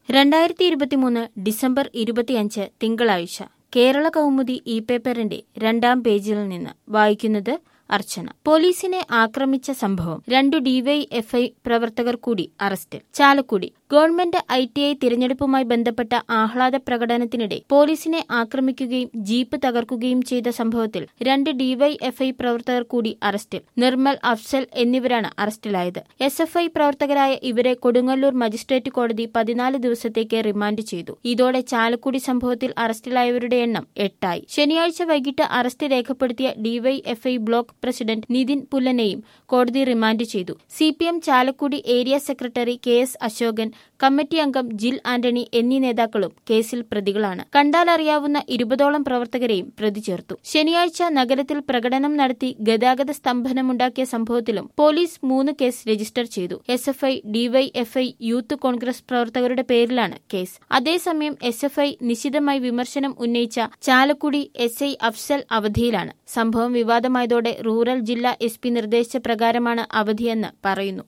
രണ്ടായിരത്തി ഇരുപത്തിമൂന്ന് ഡിസംബർ ഇരുപത്തിയഞ്ച് തിങ്കളാഴ്ച കേരള കൗമുദി ഇ പേപ്പറിന്റെ രണ്ടാം പേജിൽ നിന്ന് വായിക്കുന്നത് അർച്ചന പോലീസിനെ ആക്രമിച്ച സംഭവം രണ്ടു ഡിവൈഎഫ്ഐ പ്രവർത്തകർ കൂടി അറസ്റ്റിൽ Chalakudy government I T I തിരഞ്ഞെടുപ്പുമായി ബന്ധപ്പെട്ട ആഹ്ലാദ പ്രകടനത്തിനിടെ പോലീസിനെ ആക്രമിക്കുകയും ജീപ്പ് തകർക്കുകയും ചെയ്ത സംഭവത്തിൽ രണ്ട് ഡിവൈഎഫ്ഐ പ്രവർത്തകർ കൂടി അറസ്റ്റിൽ നിർമ്മൽ അഫ്സൽ എന്നിവരാണ് അറസ്റ്റിലായത് എസ് എഫ് ഐ പ്രവർത്തകരായ ഇവരെ കൊടുങ്ങല്ലൂർ മജിസ്ട്രേറ്റ് കോടതി പതിനാല് ദിവസത്തേക്ക് റിമാൻഡ് ചെയ്തു ഇതോടെ ചാലക്കുടി സംഭവത്തിൽ അറസ്റ്റിലായവരുടെ എണ്ണം എട്ടായി ശനിയാഴ്ച വൈകിട്ട് അറസ്റ്റ് രേഖപ്പെടുത്തിയ ഡിവൈഎഫ്ഐ ബ്ലോക്ക് പ്രസിഡന്റ് നിതിൻ പുല്ലനെയും കോടതി റിമാൻഡ് ചെയ്തു C P M Chalakudy area secretary K S Ashokan committee അംഗം ജിൽ ആന്റണി എന്നീ നേതാക്കളും കേസിൽ പ്രതികളാണ് കണ്ടാലറിയാവുന്ന ഇരുപതോളം പ്രവർത്തകരെയും പ്രതി ചേർത്തു ശനിയാഴ്ച നഗരത്തിൽ പ്രകടനം നടത്തി ഗതാഗത സ്തംഭനമുണ്ടാക്കിയ സംഭവത്തിലും പോലീസ് മൂന്ന് കേസ് രജിസ്റ്റർ ചെയ്തു S F I DYFI youth Congress പ്രവർത്തകരുടെ പേരിലാണ് കേസ് അതേസമയം എസ് എഫ് ഐ നിശിതമായി വിമർശനം ഉന്നയിച്ച ചാലക്കുടി എസ് ഐ അഫ്സൽ അവധിയിലാണ് സംഭവം വിവാദമായതോടെ റൂറൽ ജില്ലാ എസ് പി നിർദ്ദേശിച്ച പ്രകാരമാണ് അവധിയെന്ന് പറയുന്നു